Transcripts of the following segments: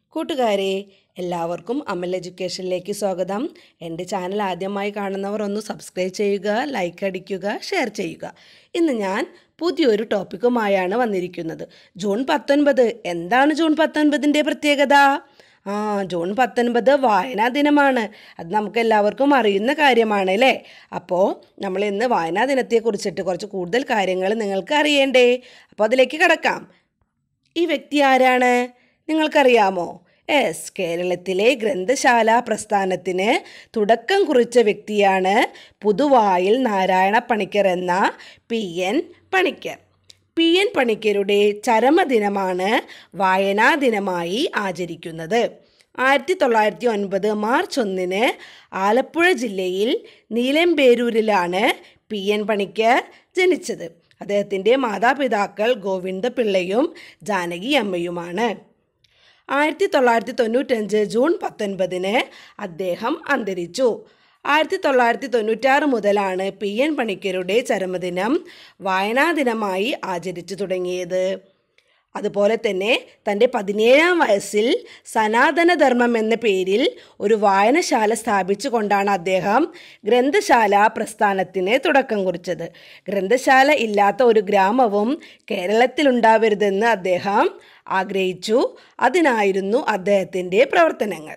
കൂട്ടുകാരെ എല്ലാവർക്കും അമൽ എഡ്യൂക്കേഷനിലേക്ക് സ്വാഗതം എൻ്റെ ചാനൽ ആദ്യമായി കാണുന്നവർ ഒന്ന് സബ്സ്ക്രൈബ് ചെയ്യുക ലൈക്ക് അടിക്കുക ഷെയർ ചെയ്യുക ഇന്ന് ഞാൻ പുതിയൊരു ടോപ്പിക്കുമായാണ് വന്നിരിക്കുന്നത് ജൂൺ പത്തൊൻപത് എന്താണ് ജൂൺ പത്തൊൻപതിൻ്റെ പ്രത്യേകത ആ ജൂൺ പത്തൊൻപത് വായനാ ദിനമാണ് അത് നമുക്ക് എല്ലാവർക്കും അറിയുന്ന കാര്യമാണ് അല്ലേ അപ്പോൾ നമ്മൾ ഇന്ന് വായനാ ദിനത്തെക്കുറിച്ചിട്ട് കുറച്ച് കൂടുതൽ കാര്യങ്ങൾ നിങ്ങൾക്ക് അറിയണ്ടേ അപ്പോൾ അതിലേക്ക് കടക്കാം ഈ വ്യക്തി ആരാണ് നിങ്ങൾക്കറിയാമോ എസ് കേരളത്തിലെ ഗ്രന്ഥശാല പ്രസ്ഥാനത്തിന് തുടക്കം കുറിച്ച വ്യക്തിയാണ് പുതുവായിൽ നാരായണ പണിക്കർ എന്ന P N Panicker P N പണിക്കരുടെ ചരമദിനമാണ് വായനാ ദിനമായി ആചരിക്കുന്നത് ആയിരത്തി തൊള്ളായിരത്തി ഒൻപത് മാർച്ച് ഒന്നിന് ആലപ്പുഴ ജില്ലയിൽ നീലമ്പേരൂരിലാണ് പി എൻ പണിക്കർ ജനിച്ചത് അദ്ദേഹത്തിൻ്റെ മാതാപിതാക്കൾ ഗോവിന്ദപിള്ളയും ജാനകി അമ്മയുമാണ് ആയിരത്തി തൊള്ളായിരത്തി തൊണ്ണൂറ്റഞ്ച് ജൂൺ പത്തൊൻപതിന് അദ്ദേഹം അന്തരിച്ചു ആയിരത്തി തൊള്ളായിരത്തി തൊണ്ണൂറ്റാറ് മുതലാണ് പി എൻ പണിക്കരുടെ ചരമദിനം വായനാ ദിനമായി ആചരിച്ചു തുടങ്ങിയത് അതുപോലെ തന്നെ തൻ്റെ പതിനേഴാം വയസ്സിൽ സനാതനധർമ്മം എന്ന പേരിൽ ഒരു വായനശാല സ്ഥാപിച്ചുകൊണ്ടാണ് അദ്ദേഹം ഗ്രന്ഥശാല പ്രസ്ഥാനത്തിന് തുടക്കം കുറിച്ചത് ഗ്രന്ഥശാല ഇല്ലാത്ത ഒരു ഗ്രാമവും കേരളത്തിലുണ്ടാവരുതെന്ന് അദ്ദേഹം ആഗ്രഹിച്ചു അതിനായിരുന്നു അദ്ദേഹത്തിൻ്റെ പ്രവർത്തനങ്ങൾ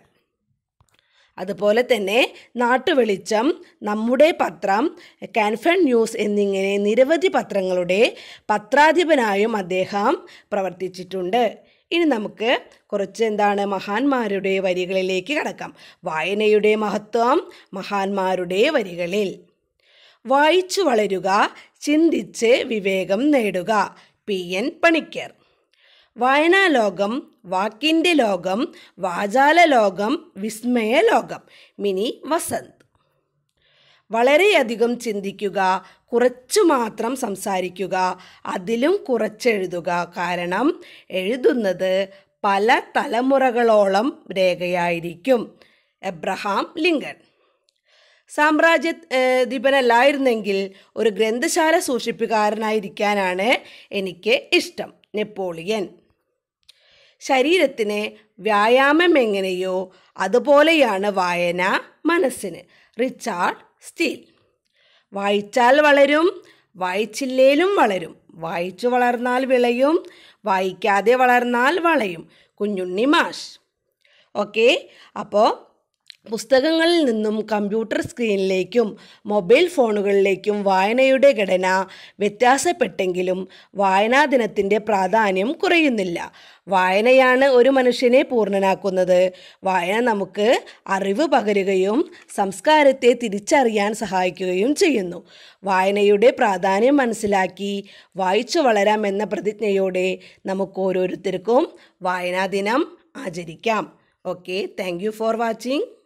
അതുപോലെ തന്നെ നാട്ടുവെളിച്ചം നമ്മുടെ പത്രം കാൻഫൺ ന്യൂസ് എന്നിങ്ങനെ നിരവധി പത്രങ്ങളുടെ പത്രാധിപനായും അദ്ദേഹം പ്രവർത്തിച്ചിട്ടുണ്ട് ഇനി നമുക്ക് കുറച്ച് എന്താണ് മഹാന്മാരുടെ വരികളിലേക്ക് കടക്കാം വായനയുടെ മഹത്വം മഹാന്മാരുടെ വരികളിൽ വായിച്ചു വളരുക ചിന്തിച്ച് വിവേകം നേടുക പി എൻ പണിക്കർ വായനാ ലോകം വാക്കിൻ്റെ ലോകം വാചാല ലോകം വിസ്മയ ലോകം മിനി വസന്ത് വളരെയധികം ചിന്തിക്കുക കുറച്ചു മാത്രം സംസാരിക്കുക അതിലും കുറച്ചെഴുതുക കാരണം എഴുതുന്നത് പല തലമുറകളോളം രേഖയായിരിക്കും എബ്രഹാം ലിങ്കൺ സാമ്രാജ്യ ദ്വീപനല്ലായിരുന്നെങ്കിൽ ഒരു ഗ്രന്ഥശാല സൂക്ഷിപ്പുകാരനായിരിക്കാനാണ് എനിക്ക് ഇഷ്ടം നെപ്പോളിയൻ ശരീരത്തിന് വ്യായാമം എങ്ങനെയോ അതുപോലെയാണ് വായന മനസ്സിന് റിച്ചാർഡ് സ്റ്റീൽ വായിച്ചാൽ വളരും വായിച്ചില്ലേലും വളരും വായിച്ചു വളർന്നാൽ വിളയും വായിക്കാതെ വളർന്നാൽ വളയും കുഞ്ഞുണ്ണി മാഷ് ഓക്കെ അപ്പോൾ പുസ്തകങ്ങളിൽ നിന്നും കമ്പ്യൂട്ടർ സ്ക്രീനിലേക്കും മൊബൈൽ ഫോണുകളിലേക്കും വായനയുടെ ഘടന വ്യത്യാസപ്പെട്ടെങ്കിലും വായനാ ദിനത്തിൻ്റെ പ്രാധാന്യം കുറയുന്നില്ല വായനയാണ് ഒരു മനുഷ്യനെ പൂർണ്ണനാക്കുന്നത് വായന നമുക്ക് അറിവ് പകരുകയും സംസ്കാരത്തെ തിരിച്ചറിയാൻ സഹായിക്കുകയും ചെയ്യുന്നു വായനയുടെ പ്രാധാന്യം മനസ്സിലാക്കി വായിച്ചു വളരാം എന്ന പ്രതിജ്ഞയോടെ നമുക്ക് ഓരോരുത്തർക്കും വായനാ ദിനം ആചരിക്കാം okay thank you for watching